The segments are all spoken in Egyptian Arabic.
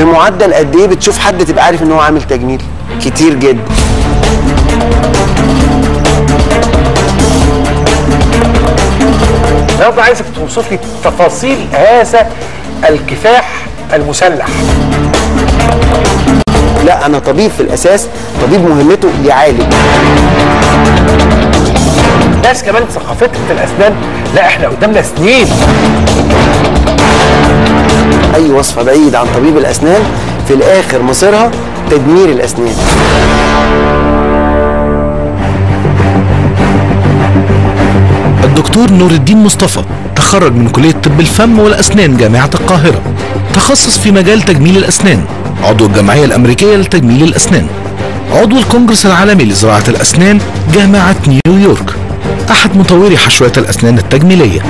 بمعدل قد ايه بتشوف حد تبقى عارف ان هو عامل تجميل كتير جدا النهارده عايزك توصف لي تفاصيل هذا الكفاح المسلح لا انا طبيب في الاساس طبيب مهمته يعالج ناس كمان ثقافتها في الاسنان لا احنا قدامنا سنين اي وصفه بعيد عن طبيب الاسنان في الاخر مصيرها تدمير الاسنان الدكتور نور الدين مصطفى تخرج من كلية طب الفم والأسنان جامعة القاهرة تخصص في مجال تجميل الأسنان عضو الجمعية الأمريكية لتجميل الأسنان عضو الكونجرس العالمي لزراعة الأسنان جامعة نيويورك أحد مطوري حشوات الأسنان التجميلية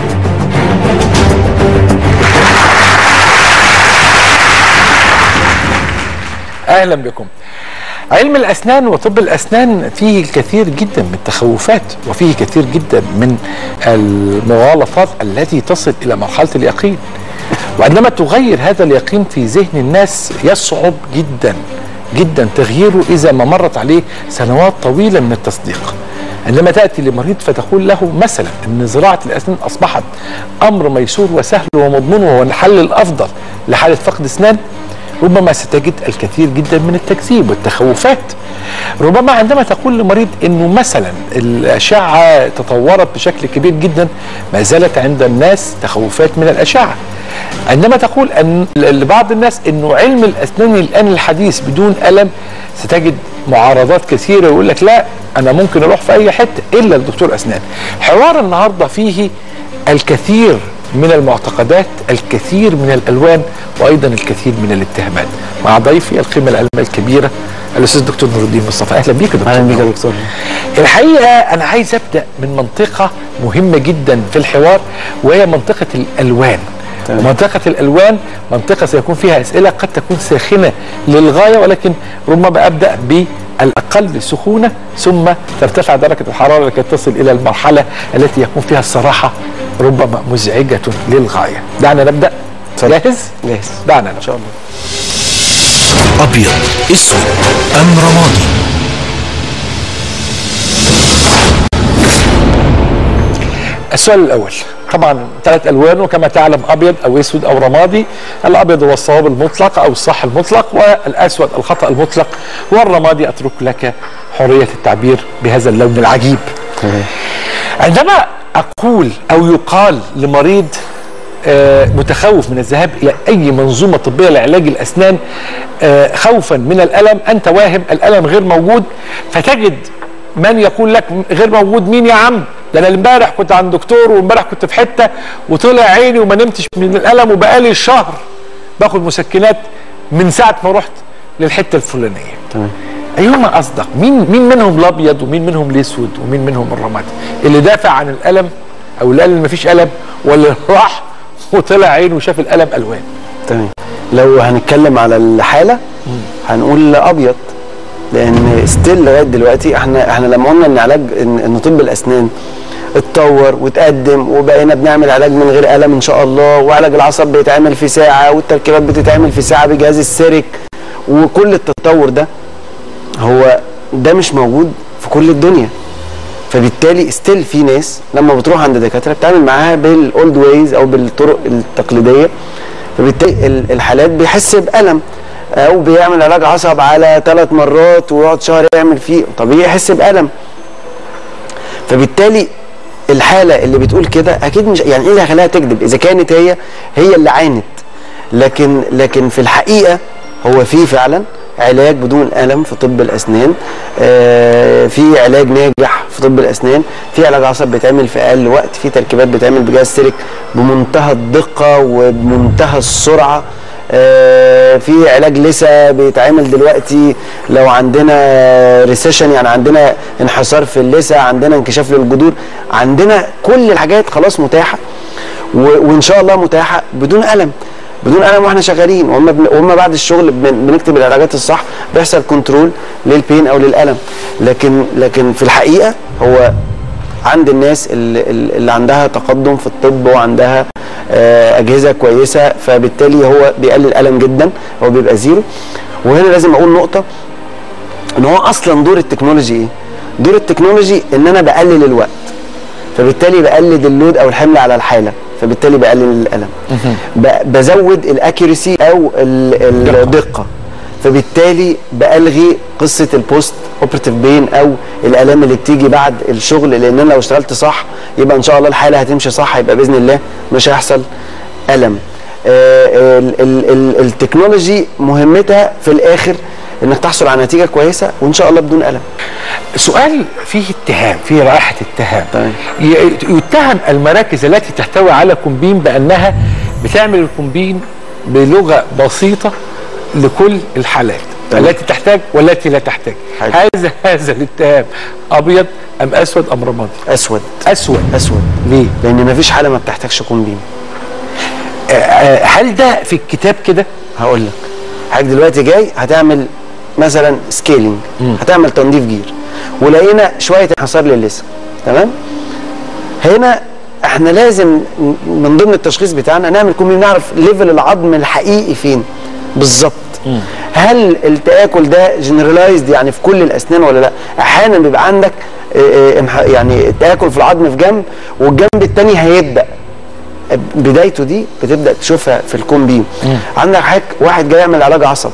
اهلا بكم علم الاسنان وطب الاسنان فيه الكثير جدا من التخوفات وفيه كثير جدا من المغالطات التي تصل الى مرحله اليقين وعندما تغير هذا اليقين في ذهن الناس يصعب جدا جدا تغييره اذا ما مرت عليه سنوات طويله من التصديق عندما تاتي لمريض فتقول له مثلا ان زراعه الاسنان اصبحت امر ميسور وسهل ومضمون وهو الحل الافضل لحاله فقد اسنان ربما ستجد الكثير جدا من التكذيب والتخوفات ربما عندما تقول لمريض انه مثلا الاشعه تطورت بشكل كبير جدا ما زالت عند الناس تخوفات من الاشعه عندما تقول ان لبعض الناس انه علم الاسنان الان الحديث بدون الم ستجد معارضات كثيره يقول لك لا انا ممكن اروح في اي حته الا لدكتور اسنان حوار النهارده فيه الكثير من المعتقدات الكثير من الالوان وايضا الكثير من الاتهامات مع ضيفي القيمه العلميه الكبيره الاستاذ الدكتور نور الدين مصطفى اهلا بيك يا دكتور اهلا بيك يا نور. دكتور الحقيقه انا عايز ابدا من منطقه مهمه جدا في الحوار وهي منطقه الالوان تمام. منطقة الألوان منطقة سيكون فيها أسئلة قد تكون ساخنة للغاية ولكن ربما أبدأ بالأقل سخونة ثم ترتفع درجة الحرارة لكي تصل إلى المرحلة التي يكون فيها الصراحة ربما مزعجة للغاية دعنا نبدأ جاهز؟ جاهز دعنا نبدأ ان شاء الله أبيض أسود أم رمادي السؤال الاول طبعا ثلاث الوان وكما تعلم ابيض او اسود او رمادي الابيض هو الصواب المطلق او الصح المطلق والاسود الخطا المطلق والرمادي اترك لك حريه التعبير بهذا اللون العجيب عندما اقول او يقال لمريض آه، متخوف من الذهاب الى اي منظومه طبيه لعلاج الاسنان آه، خوفا من الالم انت واهم الالم غير موجود فتجد من يقول لك غير موجود مين يا عم ده انا امبارح كنت عند دكتور وامبارح كنت في حته وطلع عيني وما نمتش من الالم وبقالي شهر باخد مسكنات من ساعه ما رحت للحته الفلانيه تمام ايهما اصدق مين مين منهم الابيض ومين منهم الاسود ومين منهم الرمادي اللي دافع عن الالم او اللي قال ان مفيش الم ولا راح وطلع عينه وشاف الالم الوان تمام لو هنتكلم على الحاله هنقول ابيض لان ستيل لغايه دلوقتي احنا احنا لما قلنا ان علاج ان, إن طب الاسنان اتطور وتقدم وبقينا بنعمل علاج من غير الم ان شاء الله وعلاج العصب بيتعمل في ساعه والتركيبات بتتعمل في ساعه بجهاز السيرك وكل التطور ده هو ده مش موجود في كل الدنيا فبالتالي ستيل في ناس لما بتروح عند دكاتره بتعمل معاها بالاولد ويز او بالطرق التقليديه فبالتالي ال- الحالات بيحس بالم او بيعمل علاج عصب على ثلاث مرات ويقعد شهر يعمل فيه طبيعي يحس بالم فبالتالي الحاله اللي بتقول كده اكيد مش يعني ايه اللي هيخليها تكذب اذا كانت هي هي اللي عانت لكن لكن في الحقيقه هو في فعلا علاج بدون الم في طب الاسنان آه في علاج ناجح في طب الاسنان في علاج عصب بيتعمل في اقل وقت في تركيبات بتعمل بجهاز سيرك بمنتهى الدقه وبمنتهى السرعه آه، في علاج لسه بيتعمل دلوقتي لو عندنا ريسيشن يعني عندنا انحسار في اللثه عندنا انكشاف للجذور عندنا كل الحاجات خلاص متاحه و- وان شاء الله متاحه بدون الم بدون الم واحنا شغالين وهم بن... وهم بعد الشغل بن... بنكتب العلاجات الصح بيحصل كنترول للبين او للالم لكن لكن في الحقيقه هو عند الناس اللي, اللي عندها تقدم في الطب وعندها آه، اجهزه كويسه فبالتالي هو بيقلل الالم جدا هو بيبقى زيرو وهنا لازم اقول نقطه ان هو اصلا دور التكنولوجي ايه دور التكنولوجي ان انا بقلل الوقت فبالتالي بقلل اللود او الحمل على الحاله فبالتالي بقلل الالم ب- بزود الاكيرسي او ال- الدقه فبالتالي بالغي قصه البوست اوبرتيف بين او الالام اللي بتيجي بعد الشغل لان انا لو اشتغلت صح يبقى ان شاء الله الحاله هتمشي صح يبقى باذن الله مش هيحصل الم آه، ال- ال- ال- التكنولوجي مهمتها في الاخر انك تحصل على نتيجه كويسه وان شاء الله بدون الم سؤال فيه اتهام فيه رائحه اتهام تمام. ي- يتهم المراكز التي تحتوي على كومبين بانها بتعمل الكومبين بلغه بسيطه لكل الحالات تمام. التي تحتاج والتي لا تحتاج حلو. هذا هذا الاتهام ابيض ام اسود ام رمادي اسود اسود اسود ليه لان مفيش حاله ما بتحتاجش كومبين آه، آه، هل ده في الكتاب كده هقول لك حضرتك دلوقتي جاي هتعمل مثلا سكيلينج هتعمل تنظيف جير ولقينا شويه انحسار للثه تمام هنا احنا لازم من ضمن التشخيص بتاعنا نعمل كومبين نعرف ليفل العظم الحقيقي فين بالظبط هل التاكل ده جنرالايزد يعني في كل الاسنان ولا لا احيانا بيبقى عندك اه، اه، امح- يعني تاكل في العظم في جنب والجنب التاني هيبدا بدايته دي بتبدا تشوفها في الكومبين عندك حضرتك واحد جاي يعمل علاج عصب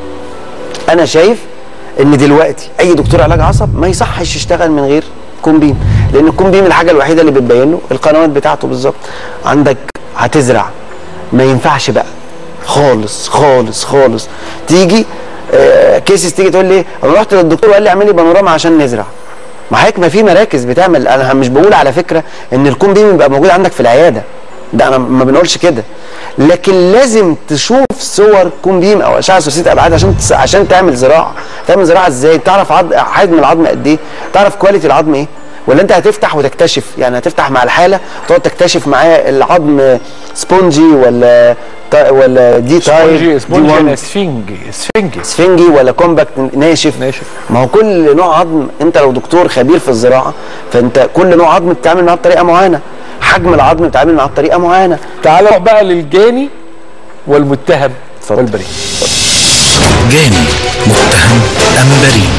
انا شايف ان دلوقتي اي دكتور علاج عصب ما يصحش يشتغل من غير كومبين لان الكومبين الحاجه الوحيده اللي بتبين له القنوات بتاعته بالظبط عندك هتزرع ما ينفعش بقى خالص خالص خالص تيجي آه كيسز تيجي تقول لي انا رحت للدكتور وقال لي اعمل لي بانوراما عشان نزرع ما حضرتك ما في مراكز بتعمل انا مش بقول على فكره ان الكومبين يبقى موجود عندك في العياده ده انا ما بنقولش كده لكن لازم تشوف صور كون بيم او اشعه ثلاثيه ابعاد عشان تس... عشان تعمل زراعه تعمل زراعه ازاي تعرف عض... حجم العظم قد ايه تعرف كواليتي العظم ايه ولا انت هتفتح وتكتشف يعني هتفتح مع الحاله تقعد تكتشف معاه العظم سبونجي ولا تا... ولا دي تايب سبونجي دي سبونجي وان. أنا اسفنجي اسفنجي سفنجي ولا كومباكت ناشف ناشف. ما هو كل نوع عظم انت لو دكتور خبير في الزراعه فانت كل نوع عظم بتتعامل معاه بطريقه معينه حجم العظم بتتعامل معاه بطريقه معينه تعال نروح بقى للجاني والمتهم اتفضل. والبريء جاني متهم أم بريء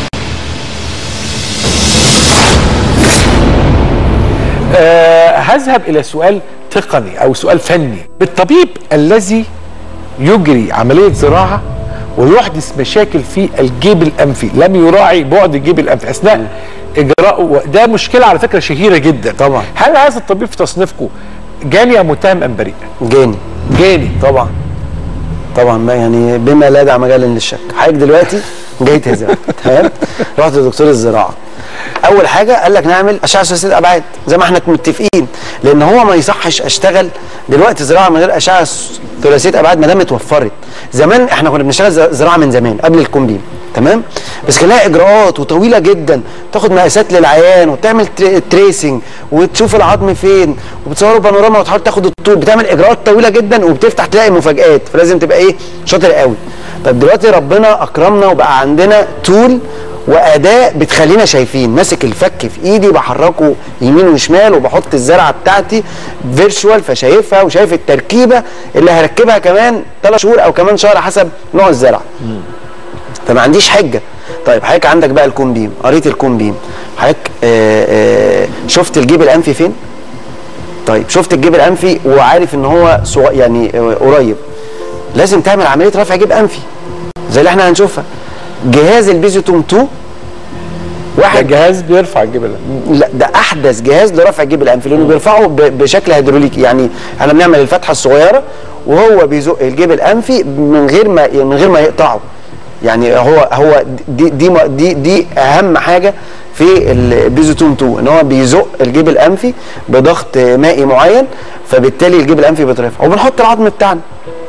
آه هذهب الى سؤال تقني او سؤال فني بالطبيب الذي يجري عمليه زراعه ويحدث مشاكل في الجيب الانفي لم يراعي بعد الجيب الانفي اثناء اجراء ده مشكله على فكره شهيره جدا طبعا. هل هذا الطبيب في تصنيفكم جاني ام متهم ام بريء جاني جاني طبعا طبعا ما يعني بما لا داعي مجال للشك حضرتك دلوقتي جاي تزرع تمام رحت لدكتور الزراعه اول حاجه قال لك نعمل اشعه ثلاثيه ابعاد زي ما احنا متفقين لان هو ما يصحش اشتغل دلوقتي زراعه من غير اشعه ثلاثيه ابعاد ما دام اتوفرت زمان احنا كنا بنشتغل ز- زراعه من زمان قبل الكومبين تمام بس كان لها اجراءات وطويله جدا تاخد مقاسات للعيان وتعمل تري- تريسنج وتشوف العظم فين وبتصوره بانوراما وتحاول تاخد الطول بتعمل اجراءات طويله جدا وبتفتح تلاقي مفاجآت فلازم تبقى ايه شاطر قوي طب دلوقتي ربنا اكرمنا وبقى عندنا تول واداه بتخلينا شايفين ماسك الفك في ايدي بحركه يمين وشمال وبحط الزرعه بتاعتي فيرشوال فشايفها وشايف التركيبه اللي هركبها كمان ثلاث شهور او كمان شهر حسب نوع الزرعه فما عنديش حجه طيب حضرتك عندك بقى الكون بيم قريت الكون بيم حضرتك آه، آه، شفت الجيب الانفي فين طيب شفت الجيب الانفي وعارف ان هو صغ... يعني آه، قريب لازم تعمل عمليه رفع جيب انفي زي اللي احنا هنشوفها جهاز البيزوتوم 2 ده واحد جهاز بيرفع الجيب الانفي لا ده احدث جهاز لرفع الجيب الانفي لانه بيرفعه ب- بشكل هيدروليكي يعني احنا بنعمل الفتحه الصغيره وهو بيزق الجيب الانفي من غير ما من غير ما يقطعه يعني هو هو دي دي دي, دي اهم حاجه في البيزوتوم 2 ان هو بيزق الجيب الانفي بضغط مائي معين فبالتالي الجيب الانفي بيترفع وبنحط العظم بتاعنا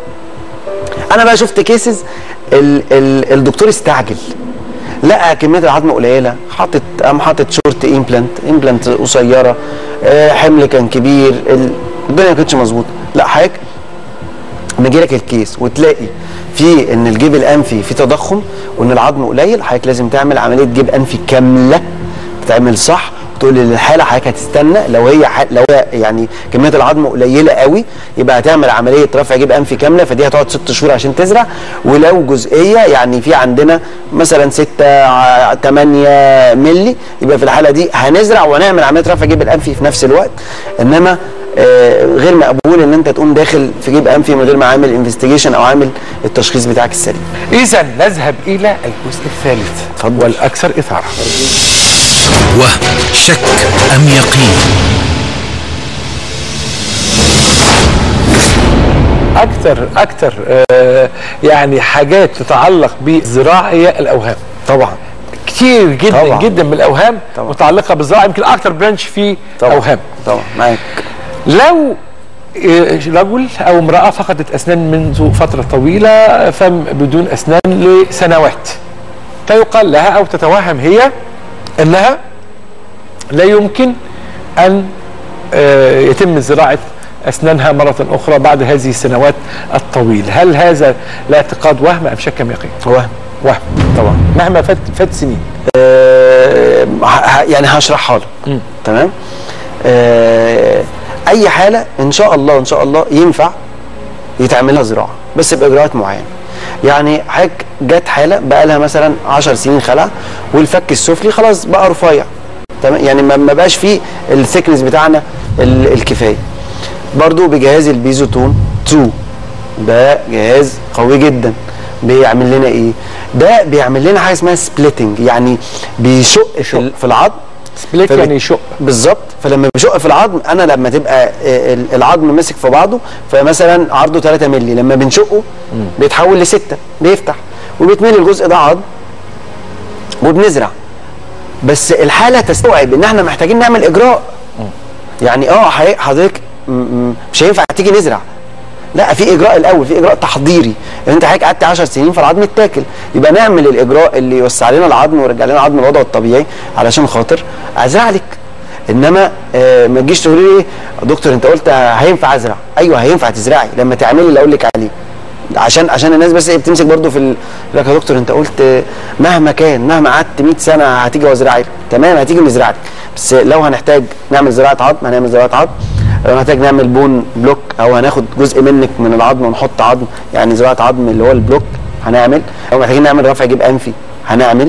انا بقى شفت كيسز ال ال الدكتور استعجل لقى كميه العظم قليله حاطط قام حاطط شورت امبلانت امبلانت قصيره آه، حمل كان كبير ال- الدنيا ما كانتش مظبوطه لا حضرتك بيجي لك الكيس وتلاقي في ان الجيب الانفي في تضخم وان العظم قليل حضرتك لازم تعمل عمليه جيب انفي كامله تتعمل صح تقول لي الحاله حضرتك هتستنى لو هي ح... لو هي يعني كميه العظم قليله قوي يبقى هتعمل عمليه رفع جيب انفي كامله فدي هتقعد ست شهور عشان تزرع ولو جزئيه يعني في عندنا مثلا 6 8 مللي يبقى في الحاله دي هنزرع ونعمل عمليه رفع جيب الانفي في نفس الوقت انما آه غير مقبول ان انت تقوم داخل في جيب انفي من غير ما عامل انفستيجيشن او عامل التشخيص بتاعك السليم اذا نذهب الى الجزء الثالث اتفضل. والاكثر اثاره وهم شك أم يقين اكثر اكثر آه يعني حاجات تتعلق بالزراعه هي الاوهام طبعا كتير جدا طبعا. جدا من الاوهام طبعا. متعلقه بالزراعه يمكن اكثر برانش فيه طبعا اوهام طبعا معاك لو آه، رجل او امراه فقدت اسنان منذ فتره طويله فم بدون اسنان لسنوات فيقال لها او تتوهم هي انها لا يمكن ان آه، يتم زراعه اسنانها مره اخرى بعد هذه السنوات الطويله، هل هذا الاعتقاد وهم ام شك ام يقين؟ هو وهم طبعا مهما فات فات سنين آه، ه- ه- يعني هشرحها لك تمام آه، اي حاله ان شاء الله ان شاء الله ينفع يتعمل لها زراعه بس باجراءات معينه يعني حضرتك جت حاله بقى لها مثلا 10 سنين خلع والفك السفلي خلاص بقى رفيع تمام يعني ما ما بقاش فيه الثيكنس بتاعنا ال- الكفايه برضو بجهاز البيزوتون 2 ده جهاز قوي جدا بيعمل لنا ايه ده بيعمل لنا حاجه اسمها سبليتنج يعني بيشق في ال- في العظم سبليت فبت- يعني يشق بالظبط فلما بيشق في العظم انا لما تبقى آه، ال- العظم ماسك في بعضه فمثلا عرضه 3 مللي لما بنشقه بيتحول ل 6 بيفتح وبيتملي الجزء ده عظم وبنزرع بس الحاله تستوعب ان احنا محتاجين نعمل اجراء يعني اه حي- حضرتك م- م- مش هينفع تيجي نزرع لا في اجراء الاول في اجراء تحضيري انت حضرتك قعدت 10 سنين فالعظم اتاكل يبقى نعمل الاجراء اللي يوسع لنا العظم ويرجع لنا العظم لوضعه الطبيعي علشان خاطر ازرع لك انما آه ما تجيش تقولي لي يا دكتور انت قلت هينفع ازرع ايوه هينفع تزرعي لما تعملي اللي اقول لك عليه عشان عشان الناس بس ايه بتمسك برضو في ال- يقول لك يا دكتور انت قلت آه، مهما كان مهما قعدت 100 سنه هتيجي وازرع لك تمام هتيجي ونزرع لك بس لو هنحتاج نعمل زراعه عظم هنعمل زراعه عظم لو هنحتاج نعمل بون بلوك او هناخد جزء منك من العظم ونحط عظم يعني زراعه عظم اللي هو البلوك هنعمل لو محتاجين نعمل رفع جيب انفي هنعمل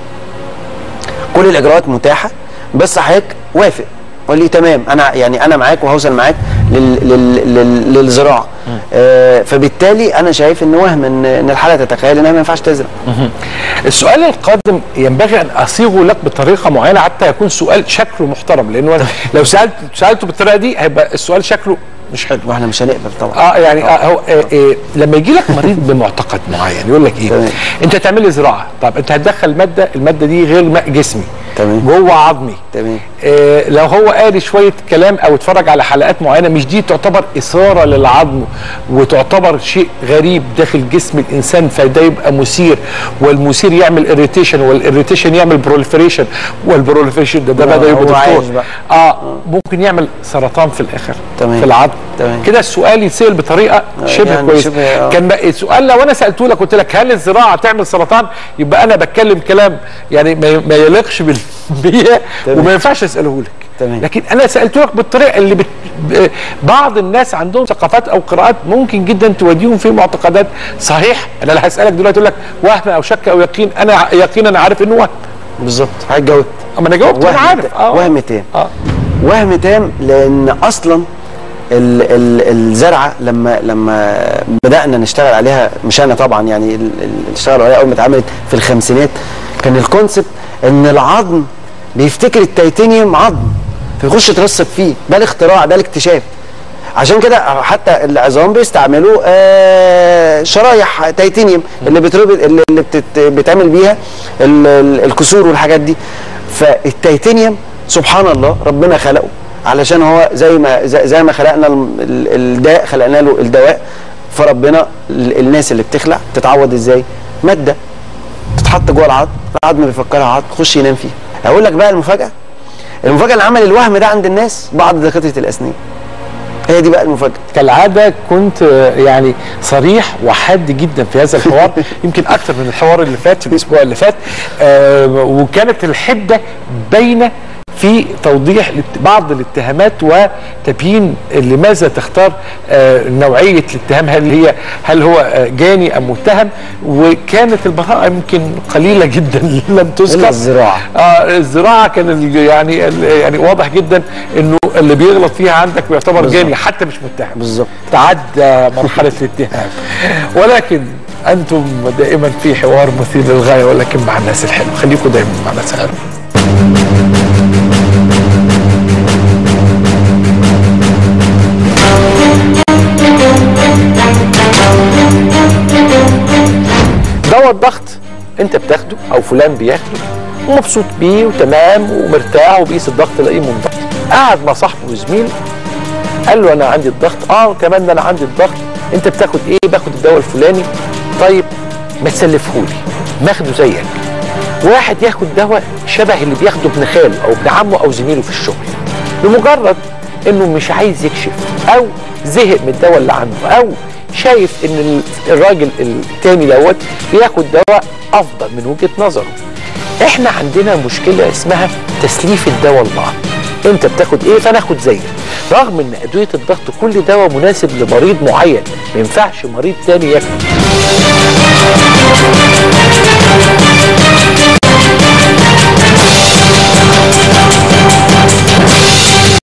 كل الاجراءات متاحه بس حضرتك وافق قول لي تمام انا يعني انا معاك وهوصل معاك لل لل لل للزراعه آه فبالتالي انا شايف ان وهم ان ان الحاله تتخيل انها ما ينفعش تزرع السؤال القادم ينبغي ان اصيغه لك بطريقه معينه حتى يكون سؤال شكله محترم لانه أنا لو سالت سالته بالطريقه دي هيبقى السؤال شكله مش حلو واحنا مش هنقبل طبعا اه يعني آه هو آه آه لما يجي لك مريض بمعتقد معين يقول لك ايه تمام. انت تعمل لي زراعه طب انت هتدخل ماده الماده دي غير ماء جسمي تمام. جوه عظمي تمام. آه لو هو قال شويه كلام او اتفرج على حلقات معينه مش دي تعتبر اثاره للعظم وتعتبر شيء غريب داخل جسم الانسان فده يبقى مثير والمثير يعمل اريتيشن والاريتيشن يعمل بروليفريشن والبروليفريشن ده ده آه، بدا يبقى هو عايش دكتور بقى. اه ممكن يعمل سرطان في الاخر تمام. في العظم تمام. كده السؤال يتسال بطريقه شبه يعني كويسه شبه، آه. كان بقى السؤال لو انا سالته لك قلت لك هل الزراعه تعمل سرطان يبقى انا بتكلم كلام يعني ما ما يليقش بال بيا تمام. وما ينفعش اساله لك تمام. لكن انا سالته لك بالطريقه اللي بت... ب- بعض الناس عندهم ثقافات او قراءات ممكن جدا توديهم في معتقدات صحيح انا اللي هسالك دلوقتي اقول لك وهم او شك او يقين انا ع- يقينا عارف انه وهم بالظبط حضرتك جاوبت اما انا جاوبت انا وهم عارف تا- وهم تام اه وهم تام لان اصلا ال ال الزرعه لما لما بدانا نشتغل عليها مش انا طبعا يعني ال- ال- اللي اشتغلوا عليها اول ما اتعملت في الخمسينات كان الكونسبت ان العظم بيفتكر التيتانيوم عظم فيخش يترسب فيه ده الاختراع ده الاكتشاف عشان كده حتى العظام بيستعملوا آه شرايح تيتانيوم اللي بتربط اللي اللي بتت بتعمل بيها ال- ال- الكسور والحاجات دي فالتيتانيوم سبحان الله ربنا خلقه علشان هو زي ما زي زي ما خلقنا ال- ال- الداء خلقنا له الدواء فربنا ال- الناس اللي بتخلع تتعوض ازاي ماده تتحط جوه العظم العظم بيفكرها عظم تخش ينام فيها اقول لك بقى المفاجاه المفاجاه اللي عمل الوهم ده عند الناس بعض دكاتره الاسنان هي دي بقى المفاجاه كالعاده كنت آه، يعني صريح وحاد جدا في هذا الحوار يمكن اكثر من الحوار اللي فات في الاسبوع اللي فات آه، وكانت الحده باينه في توضيح لت- بعض الاتهامات وتبيين لماذا تختار آه، نوعيه الاتهام هل هي هل هو آه، جاني ام متهم وكانت البراءه يمكن قليله جدا لم تذكر إلا الزراعة. اه الزراعه كان ال- يعني ال- يعني واضح جدا انه اللي بيغلط فيها عندك بيعتبر بالظبط. جاني حتى مش متهم بالظبط. تعدى مرحله الاتهام ولكن انتم دائما في حوار مثير للغايه ولكن مع الناس الحلوه خليكم دائما مع الناس الحلوه دواء الضغط انت بتاخده او فلان بياخده ومبسوط بيه وتمام ومرتاح وبيقيس الضغط تلاقيه منضبط قعد مع صاحبه وزميله قال له انا عندي الضغط اه كمان ده انا عندي الضغط انت بتاخد ايه باخد الدواء الفلاني طيب ما تسلفهولي ماخده زيك واحد ياخد دواء شبه اللي بياخده ابن خاله او ابن عمه او زميله في الشغل لمجرد انه مش عايز يكشف او زهق من الدواء اللي عنده او شايف ان ال- الراجل التاني دوت بياخد دواء افضل من وجهه نظره احنا عندنا مشكله اسمها تسليف الدواء لبعض انت بتاخد ايه فانا اخد زيك رغم ان ادويه الضغط كل دواء مناسب لمريض معين ما ينفعش مريض تاني ياخده